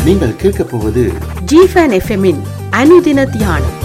நீங்கள் கேட்கப் போவது ஜிஃபன் எஃப்எம்மின் அனுதின தியானம்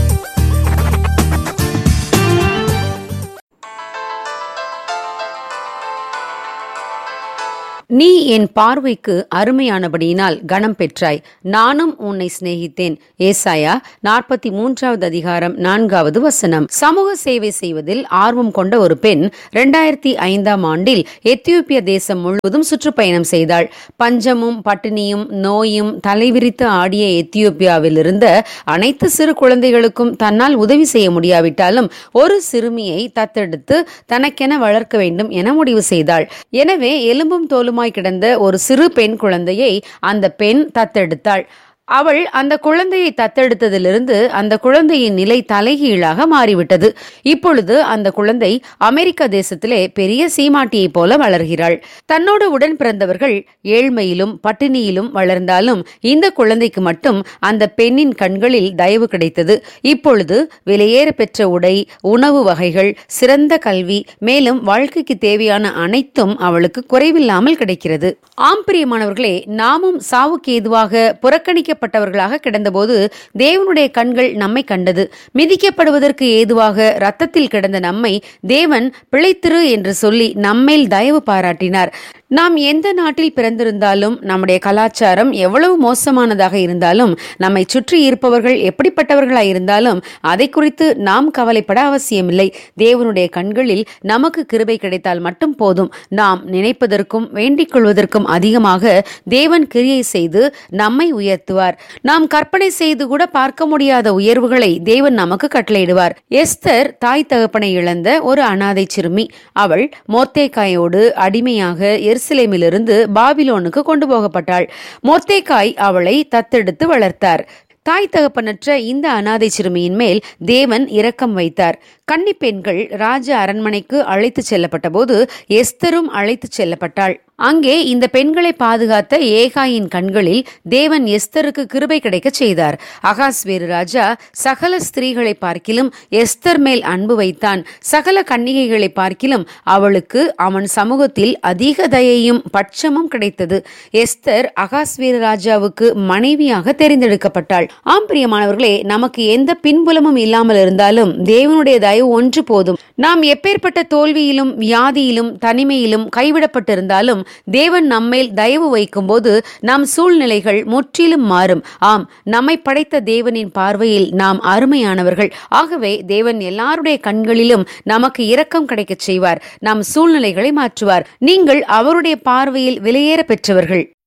நீ என் பார்வைக்கு அருமையானபடியினால் கனம் பெற்றாய் நானும் உன்னை சிநேகித்தேன் ஏசாயா நாற்பத்தி மூன்றாவது அதிகாரம் நான்காவது வசனம் சமூக சேவை செய்வதில் ஆர்வம் கொண்ட ஒரு பெண் இரண்டாயிரத்தி ஐந்தாம் ஆண்டில் எத்தியோப்பிய தேசம் முழுவதும் சுற்றுப்பயணம் செய்தாள் பஞ்சமும் பட்டினியும் நோயும் தலைவிரித்து ஆடிய எத்தியோப்பியாவில் இருந்த அனைத்து சிறு குழந்தைகளுக்கும் தன்னால் உதவி செய்ய முடியாவிட்டாலும் ஒரு சிறுமியை தத்தெடுத்து தனக்கென வளர்க்க வேண்டும் என முடிவு செய்தாள் எனவே எலும்பும் தோலுமாய் கிடந்த ஒரு சிறு பெண் குழந்தையை அந்த பெண் தத்தெடுத்தாள் அவள் அந்த குழந்தையை தத்தெடுத்ததிலிருந்து அந்த குழந்தையின் நிலை தலைகீழாக மாறிவிட்டது இப்பொழுது அந்த குழந்தை அமெரிக்க தேசத்திலே பெரிய சீமாட்டியைப் போல வளர்கிறாள் தன்னோடு உடன் பிறந்தவர்கள் ஏழ்மையிலும் பட்டினியிலும் வளர்ந்தாலும் இந்த குழந்தைக்கு மட்டும் அந்த பெண்ணின் கண்களில் தயவு கிடைத்தது இப்பொழுது விலையேற பெற்ற உடை உணவு வகைகள் சிறந்த கல்வி மேலும் வாழ்க்கைக்கு தேவையான அனைத்தும் அவளுக்கு குறைவில்லாமல் கிடைக்கிறது ஆம் பிரியமானவர்களே நாமும் சாவுக்கு ஏதுவாக புறக்கணிக்கப்பட்டவர்களாக கிடந்தபோது தேவனுடைய கண்கள் நம்மை கண்டது மிதிக்கப்படுவதற்கு ஏதுவாக ரத்தத்தில் கிடந்த நம்மை தேவன் பிழைத்திரு என்று சொல்லி நம்மேல் தயவு பாராட்டினார் நாம் எந்த நாட்டில் பிறந்திருந்தாலும் நம்முடைய கலாச்சாரம் எவ்வளவு மோசமானதாக இருந்தாலும் நம்மை சுற்றி இருப்பவர்கள் எப்படிப்பட்டவர்களாய் இருந்தாலும் அதை குறித்து நாம் கவலைப்பட அவசியமில்லை தேவனுடைய கண்களில் நமக்கு கிருபை கிடைத்தால் மட்டும் போதும் நாம் நினைப்பதற்கும் வேண்டிக் கொள்வதற்கும் அதிகமாக தேவன் கிரியை செய்து நம்மை உயர்த்துவார் நாம் கற்பனை செய்து கூட பார்க்க முடியாத உயர்வுகளை தேவன் நமக்கு கட்டளையிடுவார் எஸ்தர் தாய் தகப்பனை இழந்த ஒரு அனாதை சிறுமி அவள் மோத்தேக்காயோடு அடிமையாக எருசலேமிலிருந்து பாபிலோனுக்கு கொண்டு போகப்பட்டாள் மொர்த்தேக்காய் அவளை தத்தெடுத்து வளர்த்தார் தாய் தகப்பனற்ற இந்த அனாதை சிறுமியின் மேல் தேவன் இரக்கம் வைத்தார் கன்னி பெண்கள் ராஜ அரண்மனைக்கு அழைத்துச் செல்லப்பட்ட போது எஸ்தரும் அழைத்துச் செல்லப்பட்டாள் அங்கே இந்த பெண்களை பாதுகாத்த ஏகாயின் கண்களில் தேவன் எஸ்தருக்கு கிருபை கிடைக்க செய்தார் அகாஸ்வேரு ராஜா சகல ஸ்திரீகளை பார்க்கிலும் எஸ்தர் மேல் அன்பு வைத்தான் சகல கன்னிகைகளை பார்க்கிலும் அவளுக்கு அவன் சமூகத்தில் அதிக தயையும் பட்சமும் கிடைத்தது எஸ்தர் அகாஸ்வேரு ராஜாவுக்கு மனைவியாக தெரிந்தெடுக்கப்பட்டாள் ஆம் பிரியமானவர்களே நமக்கு எந்த பின்புலமும் இல்லாமல் இருந்தாலும் தேவனுடைய தயவு ஒன்று போதும் நாம் எப்பேற்பட்ட தோல்வியிலும் வியாதியிலும் தனிமையிலும் கைவிடப்பட்டிருந்தாலும் தேவன் நம்மேல் தயவு வைக்கும்போது நம் சூழ்நிலைகள் முற்றிலும் மாறும் ஆம் நம்மை படைத்த தேவனின் பார்வையில் நாம் அருமையானவர்கள் ஆகவே தேவன் எல்லாருடைய கண்களிலும் நமக்கு இரக்கம் கிடைக்கச் செய்வார் நம் சூழ்நிலைகளை மாற்றுவார் நீங்கள் அவருடைய பார்வையில் விலையேற பெற்றவர்கள்